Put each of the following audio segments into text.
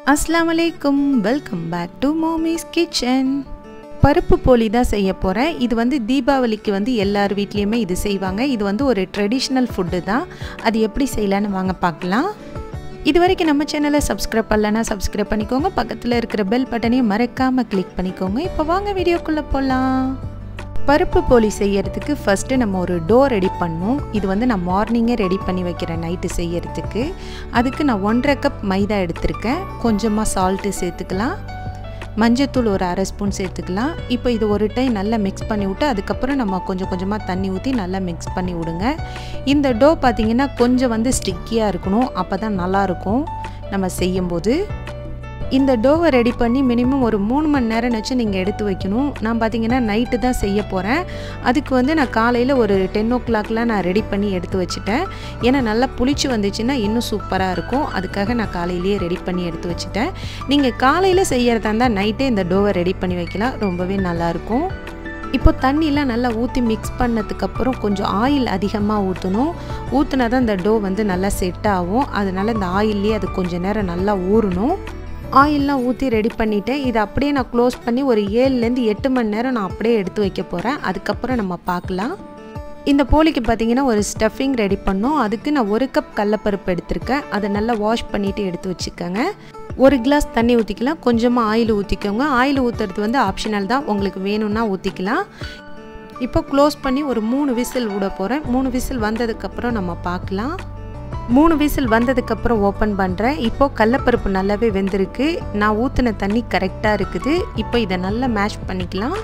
அஸ்லாம் வலைக்கும் welcome back to mommy's kitchen பருப்பு போலி தான் செய்ய போகிறேன் இது வந்து தீபாவளிக்கு வந்து எல்லார் வீட்லேயுமே இது செய்வாங்க இது வந்து ஒரு ட்ரெடிஷ்னல் ஃபுட்டு தான் அது எப்படி செய்யலான்னு வாங்க பார்க்கலாம் இது வரைக்கும் நம்ம சேனலை சப்ஸ்கிரைப் பண்ணலன்னா சப்ஸ்கிரைப் பண்ணிக்கோங்க பக்கத்தில் இருக்கிற பெல் பட்டனையும் மறக்காமல் கிளிக் பண்ணிக்கோங்க இப்போ வாங்க வீடியோக்குள்ளே போகலாம் பருப்பு போலி செய்யறதுக்கு ஃபஸ்ட்டு நம்ம ஒரு டோ ரெடி பண்ணணும் இது வந்து நான் மார்னிங்கே ரெடி பண்ணி வைக்கிறேன் நைட்டு செய்யறதுக்கு அதுக்கு நான் ஒன்றரை கப் மைதா எடுத்திருக்கேன் கொஞ்சமாக சால்ட்டு சேர்த்துக்கலாம் மஞ்சத்தூள் ஒரு அரை ஸ்பூன் சேர்த்துக்கலாம் இப்போ இது ஒரு டைம் நல்லா மிக்ஸ் பண்ணி விட்டு அதுக்கப்புறம் நம்ம கொஞ்சம் கொஞ்சமாக தண்ணி ஊற்றி நல்லா மிக்ஸ் பண்ணி விடுங்க இந்த டோ பார்த்திங்கன்னா கொஞ்சம் வந்து ஸ்டிக்கியாக இருக்கணும் அப்போ தான் நல்லாயிருக்கும் நம்ம செய்யும்போது இந்த டோவை ரெடி பண்ணி மினிமம் ஒரு மூணு மணி நேரம் வச்சு நீங்கள் எடுத்து வைக்கணும் நான் பார்த்தீங்கன்னா நைட்டு தான் செய்ய போகிறேன் அதுக்கு வந்து நான் காலையில் ஒரு டென் ஓ கிளாக்லாம் நான் ரெடி பண்ணி எடுத்து வச்சுட்டேன் ஏன்னா நல்லா புளிச்சு வந்துச்சுன்னா இன்னும் சூப்பராக இருக்கும் அதுக்காக நான் காலையிலேயே ரெடி பண்ணி எடுத்து வச்சுட்டேன் நீங்கள் காலையில் செய்கிறதா இருந்தால் நைட்டே இந்த டோவை ரெடி பண்ணி வைக்கலாம் ரொம்பவே நல்லாயிருக்கும் இப்போ தண்ணிலாம் நல்லா ஊற்றி மிக்ஸ் பண்ணதுக்கப்புறம் கொஞ்சம் ஆயில் அதிகமாக ஊற்றணும் ஊற்றினா தான் இந்த டோ வந்து நல்லா செட் ஆகும் அதனால் இந்த ஆயில்லேயே அது கொஞ்சம் நேரம் நல்லா ஊறணும் ஆயிலெலாம் ஊற்றி ரெடி பண்ணிவிட்டேன் இதை அப்படியே நான் க்ளோஸ் பண்ணி ஒரு ஏழுலேருந்து எட்டு மணி நேரம் நான் அப்படியே எடுத்து வைக்க போகிறேன் அதுக்கப்புறம் நம்ம பார்க்கலாம் இந்த போலிக்கு பார்த்தீங்கன்னா ஒரு ஸ்டஃபிங் ரெடி பண்ணோம் அதுக்கு நான் ஒரு கப் கடலப்பருப்பு எடுத்திருக்கேன் அதை நல்லா வாஷ் பண்ணிவிட்டு எடுத்து வச்சுக்கோங்க ஒரு கிளாஸ் தண்ணி ஊற்றிக்கலாம் கொஞ்சமாக ஆயில் ஊற்றிக்கோங்க ஆயில் ஊற்றுறது வந்து ஆப்ஷனல் தான் உங்களுக்கு வேணும்னா ஊற்றிக்கலாம் இப்போ க்ளோஸ் பண்ணி ஒரு மூணு விசில் விட போகிறேன் மூணு விசில் வந்ததுக்கப்புறம் நம்ம பார்க்கலாம் மூணு விசில் வந்ததுக்கப்புறம் ஓப்பன் பண்ணுறேன் இப்போது கடலப்பருப்பு நல்லாவே வெந்திருக்கு நான் ஊற்றின தண்ணி கரெக்டாக இருக்குது இப்போ இதை நல்லா மேஷ் பண்ணிக்கலாம்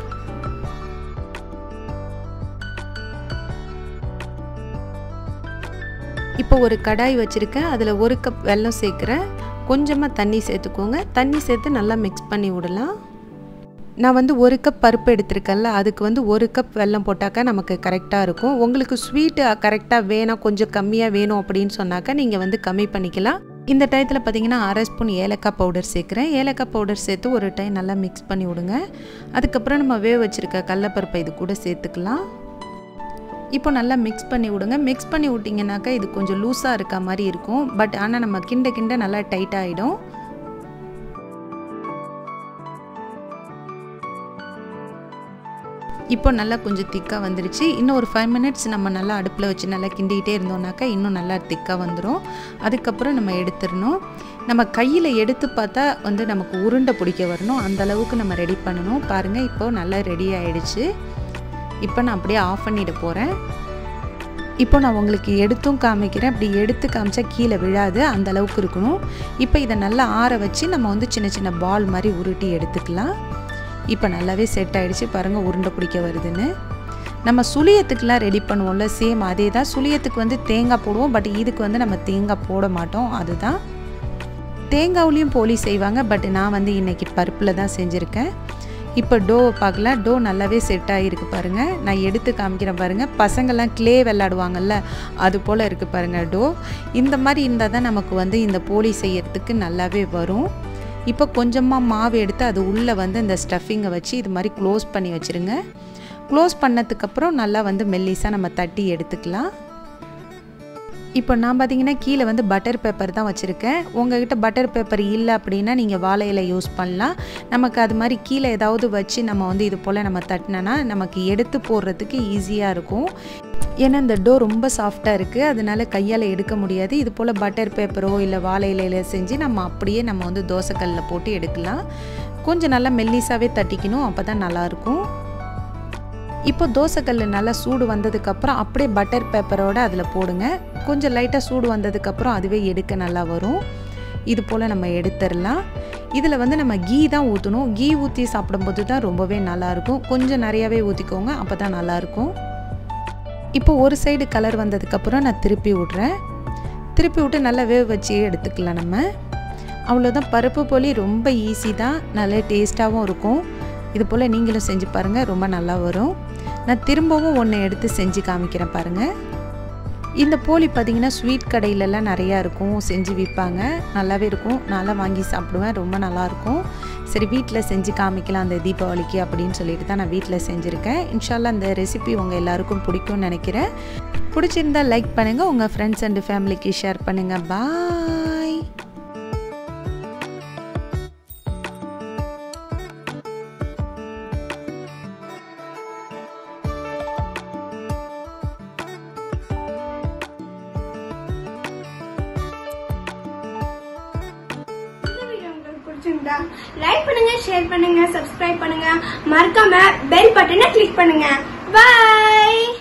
இப்போ ஒரு கடாய் வச்சுருக்கேன் அதில் ஒரு கப் வெல்லம் சேர்க்குறேன் கொஞ்சமாக தண்ணி சேர்த்துக்கோங்க தண்ணி சேர்த்து நல்லா மிக்ஸ் பண்ணி விடலாம் நான் வந்து ஒரு கப் பருப்பு எடுத்திருக்கேன்ல அதுக்கு வந்து ஒரு கப் வெல்லம் போட்டாக்கா நமக்கு கரெக்டாக இருக்கும் உங்களுக்கு ஸ்வீட்டு கரெக்டாக வேணும் கொஞ்சம் கம்மியாக வேணும் அப்படின்னு சொன்னாக்கா நீங்கள் வந்து கம்மி பண்ணிக்கலாம் இந்த டயத்தில் பார்த்தீங்கன்னா அரை ஸ்பூன் ஏலக்காய் பவுடர் சேர்க்குறேன் ஏலக்காய் பவுடர் சேர்த்து ஒரு டைம் நல்லா மிக்ஸ் பண்ணி விடுங்க அதுக்கப்புறம் நம்ம வேக வச்சுருக்க கடலப்பருப்பை இது கூட சேர்த்துக்கலாம் இப்போ நல்லா மிக்ஸ் பண்ணி விடுங்க மிக்ஸ் பண்ணி விட்டிங்கனாக்கா இது கொஞ்சம் லூஸாக இருக்க மாதிரி இருக்கும் பட் ஆனால் நம்ம கிண்ட கிண்ட நல்லா டைட் ஆகிடும் இப்போ நல்லா கொஞ்சம் திக்காக வந்துருச்சு இன்னும் ஒரு ஃபைவ் மினிட்ஸ் நம்ம நல்லா அடுப்பில் வச்சு நல்லா கிண்டிக்கிட்டே இருந்தோம்னாக்கா இன்னும் நல்லா திக்காக வந்துடும் அதுக்கப்புறம் நம்ம எடுத்துடணும் நம்ம கையில் எடுத்து பார்த்தா வந்து நமக்கு உருண்டை பிடிக்க வரணும் அந்த அளவுக்கு நம்ம ரெடி பண்ணணும் பாருங்கள் இப்போ நல்லா ரெடி ஆகிடுச்சு இப்போ நான் அப்படியே ஆஃப் பண்ணிட போகிறேன் இப்போ நான் உங்களுக்கு எடுத்தும் காமிக்கிறேன் அப்படி எடுத்து காமிச்சா கீழே விழாது அந்த அளவுக்கு இருக்கணும் இப்போ இதை நல்லா ஆற வச்சு நம்ம வந்து சின்ன சின்ன பால் மாதிரி உருட்டி எடுத்துக்கலாம் இப்போ நல்லாவே செட் ஆகிடுச்சு பாருங்கள் உருண்டை பிடிக்க வருதுன்னு நம்ம சுளியத்துக்குலாம் ரெடி பண்ணுவோம்ல சேம் அதே தான் சுளியத்துக்கு வந்து தேங்காய் போடுவோம் பட் இதுக்கு வந்து நம்ம தேங்காய் போட மாட்டோம் அதுதான் தேங்காவுலேயும் போலி செய்வாங்க பட் நான் வந்து இன்றைக்கி பருப்பில் தான் செஞ்சுருக்கேன் இப்போ டோவை பார்க்கலாம் டோ நல்லாவே செட் ஆகிருக்கு பாருங்கள் நான் எடுத்து காமிக்கிறேன் பாருங்கள் பசங்கள்லாம் க்ளே விளாடுவாங்கல்ல அது போல் இருக்குது பாருங்கள் டோ இந்த மாதிரி இருந்தால் தான் நமக்கு வந்து இந்த போலி செய்யறதுக்கு நல்லாவே வரும் இப்போ கொஞ்சமாக மாவு எடுத்து அது உள்ளே வந்து இந்த ஸ்டஃபிங்கை வச்சு இது மாதிரி க்ளோஸ் பண்ணி வச்சுருங்க க்ளோஸ் பண்ணதுக்கப்புறம் நல்லா வந்து மெல்லிஸாக நம்ம தட்டி எடுத்துக்கலாம் இப்போ நான் பார்த்தீங்கன்னா கீழே வந்து பட்டர் பேப்பர் தான் வச்சுருக்கேன் உங்ககிட்ட பட்டர் பேப்பர் இல்லை அப்படின்னா நீங்கள் வாழை இலை யூஸ் பண்ணலாம் நமக்கு அது மாதிரி கீழே ஏதாவது வச்சு நம்ம வந்து இது போல் நம்ம தட்டினோன்னா நமக்கு எடுத்து போடுறதுக்கு ஈஸியாக இருக்கும் ஏன்னா இந்த டோ ரொம்ப சாஃப்டாக இருக்குது அதனால் கையால் எடுக்க முடியாது இது போல் பட்டர் பேப்பரோ இல்லை வாழை இலையில செஞ்சு நம்ம அப்படியே நம்ம வந்து தோசைக்கல்லில் போட்டு எடுக்கலாம் கொஞ்சம் நல்லா மெல்லிஸாகவே தட்டிக்கணும் அப்போ தான் நல்லாயிருக்கும் இப்போ தோசைக்கல் நல்லா சூடு வந்ததுக்கப்புறம் அப்படியே பட்டர் பேப்பரோடு அதில் போடுங்க கொஞ்சம் லைட்டாக சூடு வந்ததுக்கப்புறம் அதுவே எடுக்க நல்லா வரும் இது போல் நம்ம எடுத்துடலாம் இதில் வந்து நம்ம கீ தான் ஊற்றணும் கீ ஊற்றி சாப்பிடும்போது தான் ரொம்பவே நல்லாயிருக்கும் கொஞ்சம் நிறையாவே ஊற்றிக்கோங்க அப்போ தான் நல்லாயிருக்கும் இப்போ ஒரு சைடு கலர் வந்ததுக்கப்புறம் நான் திருப்பி விட்றேன் திருப்பி விட்டு நல்லா வேக வச்சு எடுத்துக்கலாம் நம்ம அவ்வளோதான் பருப்பு போலி ரொம்ப ஈஸி தான் நல்ல டேஸ்ட்டாகவும் இருக்கும் இது போல் நீங்களும் செஞ்சு பாருங்கள் ரொம்ப நல்லா வரும் நான் திரும்பவும் ஒன்று எடுத்து செஞ்சு காமிக்கிறேன் பாருங்கள் இந்த போலி பார்த்திங்கன்னா ஸ்வீட் கடையிலலாம் நிறையா இருக்கும் செஞ்சு விற்பாங்க நல்லாவே இருக்கும் நல்லா வாங்கி சாப்பிடுவேன் ரொம்ப நல்லாயிருக்கும் சரி வீட்டில் செஞ்சு காமிக்கலாம் அந்த தீபாவளிக்கு அப்படின்னு சொல்லிட்டு தான் நான் வீட்டில் செஞ்சுருக்கேன் இன்ஷால்லா அந்த ரெசிபி உங்கள் எல்லாருக்கும் பிடிக்கும்னு நினைக்கிறேன் பிடிச்சிருந்தா லைக் பண்ணுங்கள் உங்கள் ஃப்ரெண்ட்ஸ் அண்டு ஃபேமிலிக்கு ஷேர் பண்ணுங்கள் பாய் பிடிச்சிருந்தா லைக் பண்ணுங்க ஷேர் பண்ணுங்க சப்ஸ்கிரைப் பண்ணுங்க மறக்காம பெல் பட்டனை கிளிக் பண்ணுங்க பை